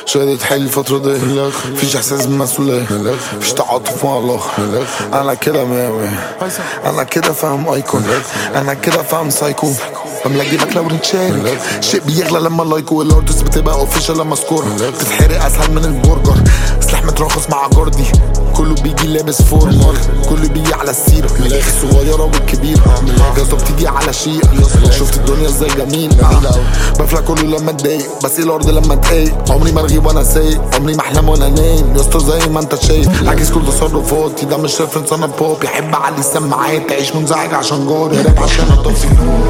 شهادة حالي الفترة دي مفيش احساس بالمسؤولية مفيش تعاطف مع الله انا كده مية مية انا كده فاهم ايكون انا كده فاهم سايكو بملا جيبك لو ريتشال شيء بيغلى لما لايكو الاردس بتبقى اوفيشال لما سكور بتتحرق اسهل من البرجر سلاح مترخص مع جاردي كله بيجي لابس فورمال كله بيجي على السيرة ملاك الصغيرة والكبيرة جازة بتيجي على شيء شفت الدنيا ازاي جميلة بفلع كله لما اتضايق بس الارض لما اتضايق عمري ما ارغي وانا سايق عمري ما احلم وانا نايم يا اسطى زي ما انت شايف عاكس كل تصرفاتي ده مش ريفرنس انا بوب يحب علي السماعات تعيش منزعج عشان جاري راب عشان اطفي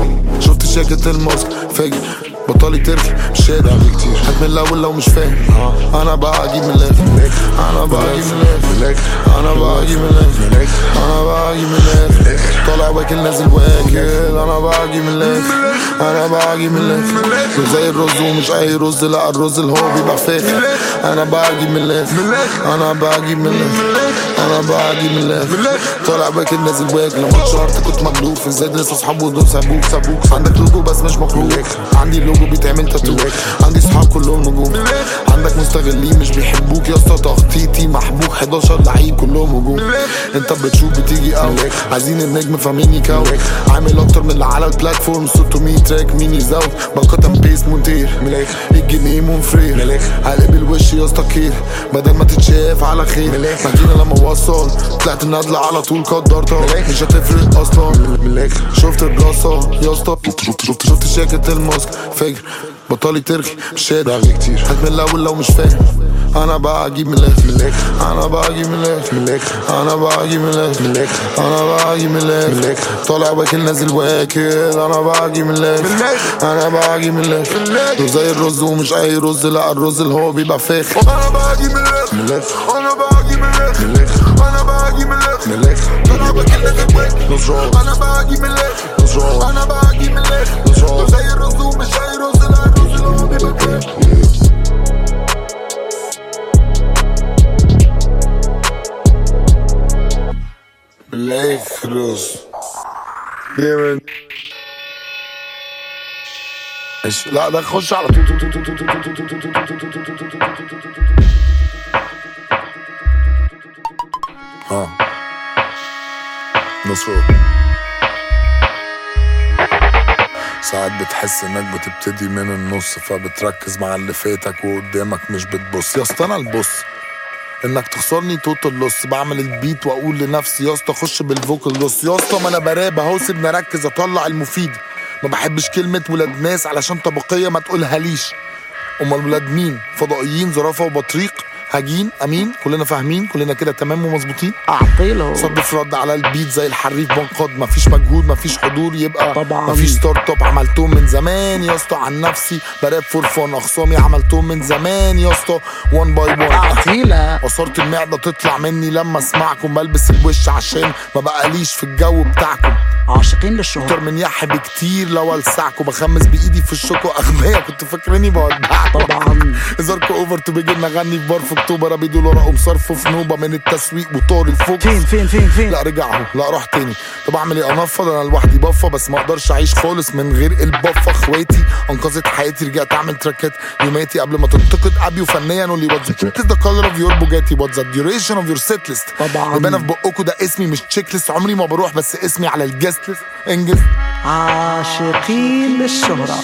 شفت شركة الماسك فاجر بطالي تركي مش قادر هات من الاول لو مش فاهم انا بقى اجيب من الاخر انا بقى اجيب من الاخر انا بقى اجيب من الاخر انا بقى اجيب من الاخر طالع واكل نازل واكل انا بقى اجيب من الاخر انا بقى اجيب من الاخر مش زي الرز ومش اي رز لا الرز اللي هو بيبقى فاخر انا بقى اجيب من الاخر انا بقى اجيب من الاخر انا بقى اجيب من الاخر طالع واكل نازل واكل لما اتشهرت كنت مجلوب في الزاد لسه اصحابه دول سابوك سابوك عندك لوجو بس مش مخلوق عندي لوجو بيتعمل تاتو عندي صحاب كلهم نجوم عندك مستغلين مش بيحبوك يا اسطى تخطيطي محبوك 11 لعيب كلهم هجوم انت بتشوف بتيجي اوت عايزين النجم فاهمين يكوت عامل اكتر من اللي على البلاتفورم 600 تراك مين يزود بنقطة بيس مونتير الجنيه منفرير هقلب الوش يا اسطى كير بدل ما تتشاف على خير مدينة لما وصل طلعت النادلة على طول قدرتها مش هتفرق اصلا شفت البلاصة يا اسطى شفت شفت شفت شركة الماسك فاجر بطالي تركي مش قادر هات من الاول لو مش فاهم انا بقى اجيب من الاخر انا بقى اجيب من الاخر انا بقى اجيب من الاخر انا بقى اجيب من الاخر طالع واكل نازل واكل انا بقى اجيب من الاخر انا بقى اجيب من الاخر مش زي الرز ومش اي رز لا الرز اللي هو بيبقى فاخر انا بقى اجيب من الاخر انا بقى اجيب من الاخر انا بقى اجيب من الاخر طالع واكل نازل واكل انا بقى اجيب من الاخر انا بقى اجيب من الاخر مش زي الرز ومش اي رز لا الرز اللي هو بيبقى فاخر مليكروس جامد ماشي لا ده خش على طول اه نصر ساعات بتحس انك بتبتدي من النص فبتركز مع اللي فاتك وقدامك مش بتبص يا اسطى انا البص انك تخسرني توتال لوس بعمل البيت واقول لنفسي يا اسطى خش بالفوكال لوس يا اسطى ما انا براب اهو سيبني اركز اطلع المفيد ما بحبش كلمة ولاد ناس علشان طبقية ما تقولها ليش امال ولاد مين فضائيين زرافة وبطريق هجين امين كلنا فاهمين كلنا كده تمام ومظبوطين اعطيله صد في رد على البيت زي الحريف بنقض مفيش مجهود مفيش حضور يبقى طبعاً. مفيش ستارت اب عملتهم من زمان يا اسطى عن نفسي براب فور فون اخصامي عملتهم من زمان يا اسطى 1 باي 1 اعطيله عصارة المعدة تطلع مني لما اسمعكم بلبس الوش عشان ما بقاليش في الجو بتاعكم عاشقين للشهرة اكتر من يحي بكتير لو السعكم بخمس بايدي في الشوكو اغبياء كنت فاكريني بودعكم طبعا هزاركو اوفر تو بيجي نغني في بار في اكتوبر ابي دول ورقهم صرف في نوبه من التسويق وطار الفوق فين فين فين فين لا رجع اهو لا راح تاني طب اعمل ايه انفض انا لوحدي بفه بس ما اقدرش اعيش خالص من غير البفه اخواتي انقذت حياتي رجعت اعمل تراكات يوماتي قبل ما تنتقد ابي وفنيا قول لي واتس ذا كولر اوف يور بوجاتي واتس ذا ديوريشن اوف يور سيت ليست طبعاً. يبقى انا في بقكم ده اسمي مش تشيك ليست عمري ما بروح بس اسمي على الجست ليست انجز عاشقين للشهرة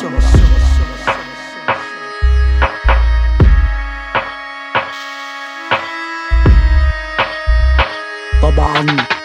طبعا